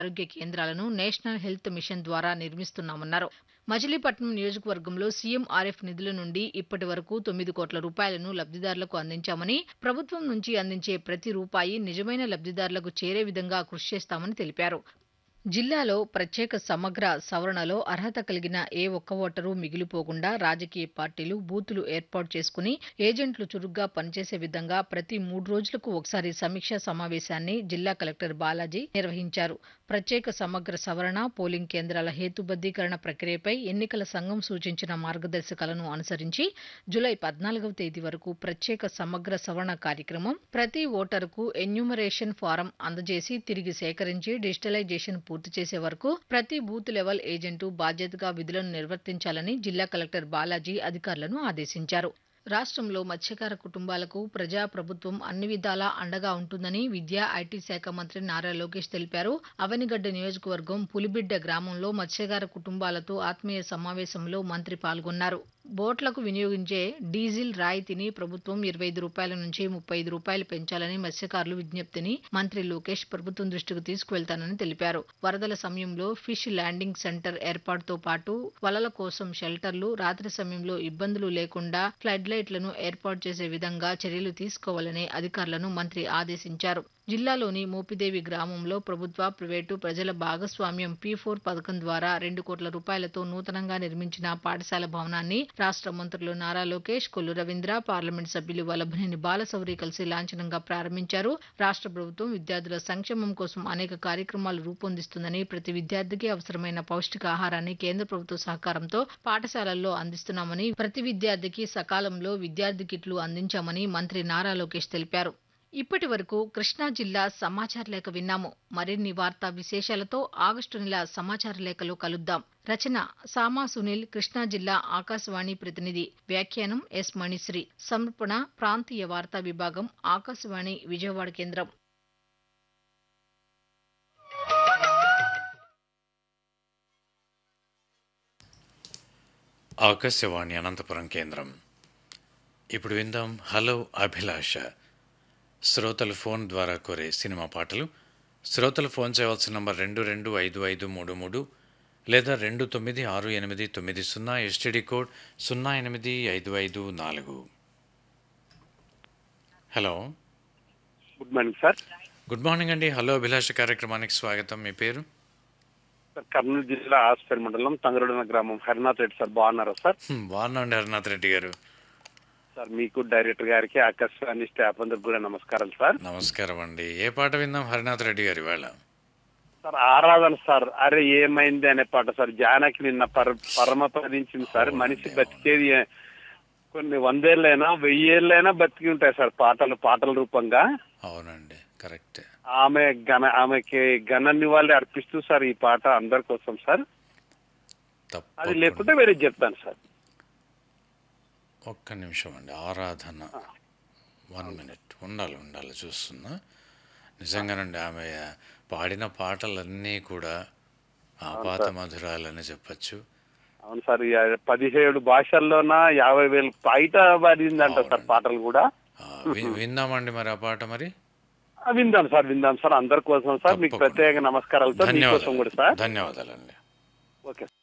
ఆరోగ్య కేంద్రాలను national health machine ద్వారా నిర్మిస్తున్నామన్నారు మచిలీపట్నం నియోజకవర్గంలో సీఎంఆర్ఎఫ్ నిధుల నుండి ఇప్పటి వరకు తొమ్మిది కోట్ల రూపాయలను లబ్ధిదారులకు అందించామని ప్రభుత్వం నుంచి అందించే ప్రతి రూపాయి నిజమైన లబ్ధిదారులకు చేరే విధంగా కృషి చేస్తామని తెలిపారు జిల్లాలో ప్రత్యేక సమగ్ర సవరణలో అర్హత కలిగిన ఏ ఒక్క ఓటరు మిగిలిపోకుండా రాజకీయ పార్టీలు బూతులు ఏర్పాటు చేసుకుని ఏజెంట్లు చురుగ్గా పనిచేసే విధంగా ప్రతి మూడు రోజులకు ఒకసారి సమీక్షా సమావేశాన్ని జిల్లా కలెక్టర్ బాలాజీ నిర్వహించారు ప్రత్యేక సమగ్ర సవరణ పోలింగ్ కేంద్రాల హేతుబద్దీకరణ ప్రక్రియపై ఎన్నికల సంఘం సూచించిన మార్గదర్శకాలను అనుసరించి జులై పద్నాలుగవ తేదీ వరకు ప్రత్యేక సమగ్ర సవరణ కార్యక్రమం ప్రతి ఓటరుకు ఎన్యూమరేషన్ ఫారం అందజేసి తిరిగి సేకరించి డిజిటలైజేషన్ పూర్తి చేసే వరకు ప్రతి బూత్ లెవెల్ ఏజెంటు బాధ్యతగా విధులను నిర్వర్తించాలని జిల్లా కలెక్టర్ బాలాజీ అధికారులను ఆదేశించారు రాష్ట్రంలో మత్స్యకార కుటుంబాలకు ప్రజా ప్రభుత్వం అన్ని విధాలా అండగా ఉంటుందని విద్యా ఐటీ శాఖ మంత్రి నారా లోకేష్ తెలిపారు అవనిగడ్డ నియోజకవర్గం పులిబిడ్డ గ్రామంలో మత్స్యకార కుటుంబాలతో ఆత్మీయ సమావేశంలో మంత్రి పాల్గొన్నారు బోట్లకు వినియోగించే డీజిల్ రాయితీని ప్రభుత్వం ఇరవై ఐదు రూపాయల నుంచి ముప్పై ఐదు రూపాయలు పెంచాలని మత్స్యకారులు విజ్ఞప్తిని మంత్రి లోకేష్ ప్రభుత్వం దృష్టికి తీసుకువెళ్తానని తెలిపారు వరదల సమయంలో ఫిష్ ల్యాండింగ్ సెంటర్ ఏర్పాటుతో పాటు వలల కోసం షెల్టర్లు రాత్రి సమయంలో ఇబ్బందులు లేకుండా ఫ్లడ్ లైట్లను ఏర్పాటు చేసే విధంగా చర్యలు తీసుకోవాలని అధికారులను మంత్రి ఆదేశించారు జిల్లాలోని మోపిదేవి గ్రామంలో ప్రభుత్వ ప్రైవేటు ప్రజల భాగస్వామ్యం పీ ఫోర్ పథకం ద్వారా రెండు కోట్ల రూపాయలతో నూతనంగా నిర్మించిన పాఠశాల భవనాన్ని రాష్ట్ర మంత్రులు నారా లోకేష్ కొల్లు రవీంద్ర పార్లమెంట్ సభ్యులు వల్లభనేని బాలశౌరి కలిసి లాంఛనంగా ప్రారంభించారు రాష్ట్ర ప్రభుత్వం విద్యార్థుల సంక్షేమం కోసం అనేక కార్యక్రమాలు రూపొందిస్తుందని ప్రతి విద్యార్థికి అవసరమైన పౌష్టికాహారాన్ని కేంద్ర ప్రభుత్వ సహకారంతో పాఠశాలల్లో అందిస్తున్నామని ప్రతి విద్యార్థికి సకాలంలో విద్యార్థి కిట్లు అందించామని మంత్రి నారా లోకేష్ తెలిపారు ఇప్పటి వరకు కృష్ణా జిల్లా సమాచార లేఖ విన్నాము మరిన్ని వార్తా విశేషాలతో ఆగస్టు నెల సమాచార లేఖలో కలుద్దాం రచన సామా సునీల్ కృష్ణా జిల్లా ఆకాశవాణి ప్రతినిధి వ్యాఖ్యానం ఎస్ మణిశ్రీ సమర్పణ ప్రాంతీయ వార్తా విభాగం ఆకాశవాణి విజయవాడ కేంద్రం ఆకాశవాణి అనంతపురం కేంద్రం ఇప్పుడు విందాం హలో అభిలాష శ్రోతలు ఫోన్ ద్వారా కోరే సినిమా పాటలు శ్రోతలు ఫోన్ చేయవలసిన నంబర్ రెండు రెండు ఐదు ఐదు మూడు మూడు లేదా రెండు తొమ్మిది ఆరు ఎనిమిది తొమ్మిది సున్నా ఎస్టీడీ కోడ్ సున్నా ఎనిమిది ఐదు ఐదు నాలుగు hello good morning sir good morning అండి హలో అభిలాష కార్యక్రమానికి స్వాగతం మీ పేరు సార్ కర్నూలు జిల్లా ఆస్పేట్ మండలం తంగరుడన గ్రామం హరినాథ్ రెడ్డి సార్ బాగున్నారా సార్ హ్మ్, బాగున్నాండి హరినాథ్ రెడ్డి గారు సార్ మీకు డైరెక్టర్ గారికి ఆకాశవాణి స్టాఫ్ అందరికి కూడా నమస్కారం సార్ నమస్కారం అండి ఏ పాట విందాం హరినాథ్ రెడ్డి గారు ఇవాళ సార్ ఆరాధన సార్ అరే ఏమైంది అనే పాట సార్ జానకి నిన్న పర పరమపదించింది సార్ మనిషి బతికేది ఏ- కొన్ని వందేళ్ళైనా వెయ్యేళ్ళైనా బతికి ఉంటాయి సార్ పాటలు పాటల రూపంగా అవునండి కరెక్ట్ ఆమె ఘన ఆమెకి ఘన నివాళి అర్పిస్తూ సార్ ఈ పాట అందరి కోసం సార్ అది తప్పకుండా లేకుంటే వేరే చెప్తాను సార్ ఒక్క నిమిషం అండి ఆరాధన వన్ మినిట్ ఉండాలి ఉండాలి చూస్తున్నా నిజంగానండి ఆమె పాడిన పాటలన్నీ కూడా ఆపాత మధురాలని చెప్పచ్చు అవును సార్ ఇక పదిహేడు భాషల్లోన యాభై వేలు బయట పడిందంట సార్ పాటలు కూడా ఆ, వి- విందామండి మరి ఆ పాట మరి ఆ, విందాం సార్ విందాం సార్ అందరి కోసం సార్ మీకు తప్పకుండా. ప్రత్యేక నమస్కారాలతో మీకోసం కూడా ధన్యవాదాలు సార్ ధన్యవాదాలండి ఓకే